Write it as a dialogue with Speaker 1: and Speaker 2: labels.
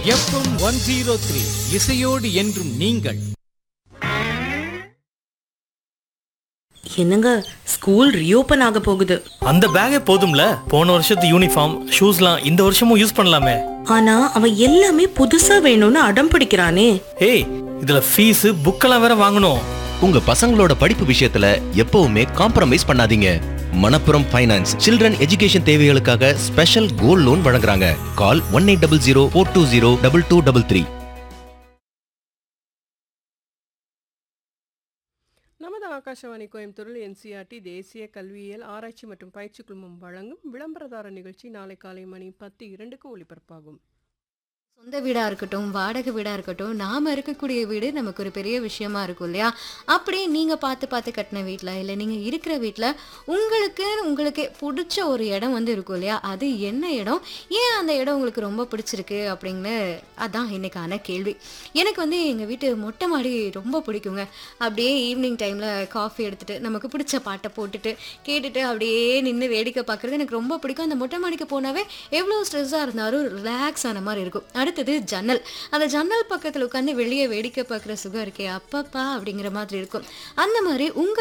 Speaker 1: FM one zero three இசையோடு என்றும் நீங்கள்
Speaker 2: என்னங்க ஸ்கூல் ரீஓபன் ஆக போகுது
Speaker 3: அந்த பேக்கே போதும்ல போன வருஷத்து யூனிஃபார்ம் ஷூஸ்லாம் இந்த வருஷமும் யூஸ் பண்ணலாமே
Speaker 2: ஆனா அவன் எல்லாமே புதுசா வேணும்னு அடம் பிடிக்கிறானே
Speaker 3: ஏய் இதுல ஃபீஸ் புக்கெல்லாம் வேற வாங்கணும்
Speaker 4: உங்க பசங்களோட படிப்பு விஷயத்துல எப்பவுமே காம்ப்ரமைஸ் பண்ணாதீங்க மணப்புரம் ஃபைனான்ஸ் சில்ட்ரன் எஜுகேஷன் தேவைகளுக்காக ஸ்பெஷல் கோல்ட் லோன் வழங்குறாங்க call one eight double zero four two zero double two double three
Speaker 5: நமது ஆகாஷவாணி கோயம்புத்தூரில் என்சிஆர்டி தேசிய கல்வியியல் ஆராய்ச்சி மற்றும் பயிற்சி குழுமம் வழங்கும் விளம்பரதார நிகழ்ச்சி நாளை காலை மணி பத்து இரண்டுக்கு ஒளிபரப்பாகும்
Speaker 6: சொந்த வீடா இருக்கட்டும் வாடகை வீடா இருக்கட்டும் நாம இருக்கக்கூடிய வீடு நமக்கு ஒரு பெரிய விஷயமா இருக்கும் இல்லையா அப்படி நீங்க பார்த்து பார்த்து கட்டின வீட்ல இல்ல நீங்க இருக்கிற வீட்ல உங்களுக்கு உங்களுக்கு பிடிச்ச ஒரு இடம் வந்து இருக்கும் இல்லையா அது என்ன இடம் ஏன் அந்த இடம் உங்களுக்கு ரொம்ப பிடிச்சிருக்கு அப்படின்னு அதான் இன்னைக்கான கேள்வி எனக்கு வந்து எங்க வீட்டு மொட்டை மாடி ரொம்ப பிடிக்குங்க அப்படியே ஈவினிங் டைம்ல காஃபி எடுத்துட்டு நமக்கு பிடிச்ச பாட்டை போட்டுட்டு கேட்டுட்டு அப்படியே நின்று வேடிக்கை பார்க்கறது எனக்கு ரொம்ப பிடிக்கும் அந்த மொட்டை மாடிக்கு போனாவே எவ்வளோ ஸ்ட்ரெஸ்ஸாக இருந்தாலும் ரிலாக்ஸ் ஆன மாதிரி இருக்கும் அடுத்தது ஜன்னல் அந்த ஜன்னல் பக்கத்தில் உட்காந்து வெளியே வேடிக்கை பார்க்குற சுகம் இருக்கே அப்பப்பா அப்படிங்கிற மாதிரி இருக்கும் அந்த மாதிரி உங்கள்